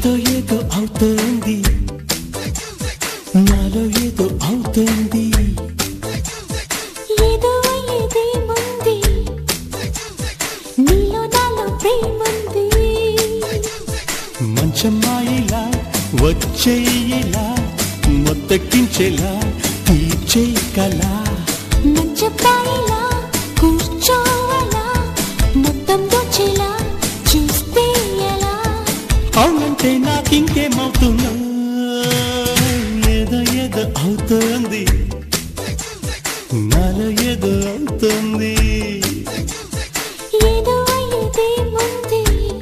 ఏదో ఏదో అవుతోంది నాలో ఏదో అవుతోంది ఏదో అయ్యేదేముంది నీలో నాలో ప్రేముంది మంచమ్మాయిలా వచ్చేయిలా మొత్తకించేలా తీర్చే కలా మంచపాయిలా కూర్చోవాలా మొత్తం దోచేలా చూస్తే ఎలా అవునంటే నాకింకేమవుతుందో ఏదో ఏదో అవుతోంది నాలో ఏదో అవుతుంది ఏదో అయ్యేదేముంది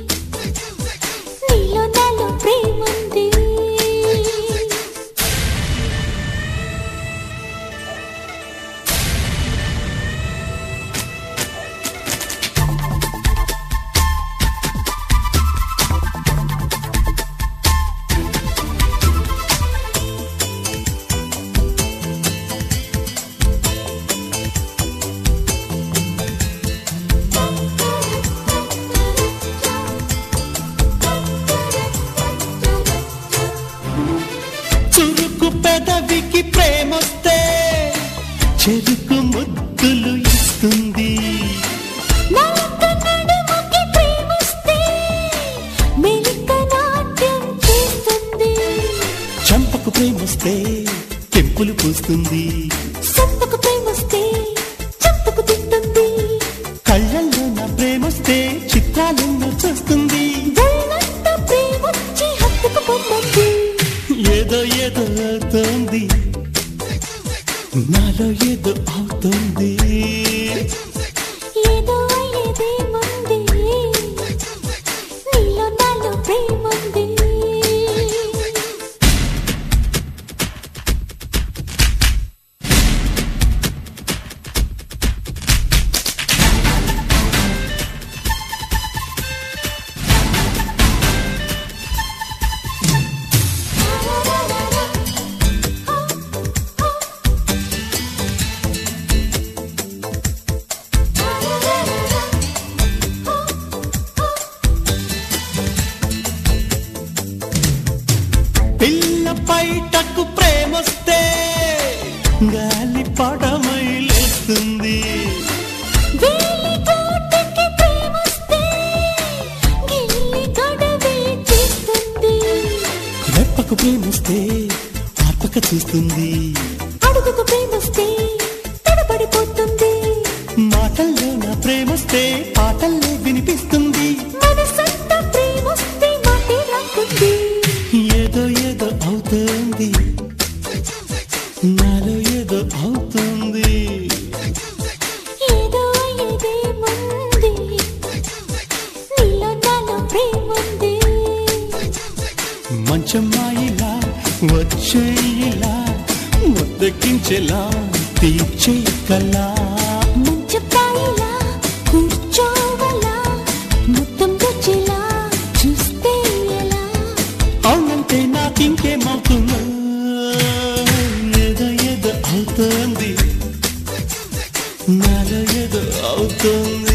నీలో నాలో ప్రేముంది చురుకు పెదవికి ప్రేమొస్తే చెరుకు ముద్దులు ఇస్తుంది నలక నడుముకి ప్రేమిస్తే మెలిక నాట్యం చేస్తుంది చంపకు ప్రేమొస్తే తెంపులు పూస్తుంది సొంతకు ప్రేమిస్తే చంపకు తింటుంది కళ్ళల్లో నా ప్రేమొస్తే చిత్రాలెన్నో చూస్తుంది ఒళ్ళంత ప్రేమొచ్చి హత్తుకు పొమ్మంది ఏదో ఏదో అవుతోంది నాలో ఏదో అవుతోంది ఏదో అయ్యేదేముంది నీలో నాలో ప్రేముంది పిల్ల పైటకు ప్రేమొస్తే గాలి పడమై లేస్తుంది వేలి కోటకి ప్రేమొస్తే గిల్లి గొడవే చేస్తుంది రెప్పకు ప్రేమిస్తే ఆపక చూస్తుంది అడుగుకు ప్రేమొస్తే తడబడిపోతుంది మాటల్లో నా ప్రేమొస్తే పాటల్లో వినిపిస్తుంది మనసంతా ప్రేమొస్తే మాటే రాకుంది ఏదో ఏదో అవుతోంది నాలో ఏదో అవుతుంది ఏదో అయ్యేదేముంది నీలో నాలో ప్రేముంది మంచమ్మాయిలా వచ్చేయిలా ముద్దకించేలా తీర్చే కలా మంచపాయిలా కూర్చోవలా మొత్తం దొచ్చేలా చూస్తే ఎలా అవునంటే నాకింకేమవుతుందో ఏదో ఏదో అవుతోంది నాలో ఏదో అవుతోంది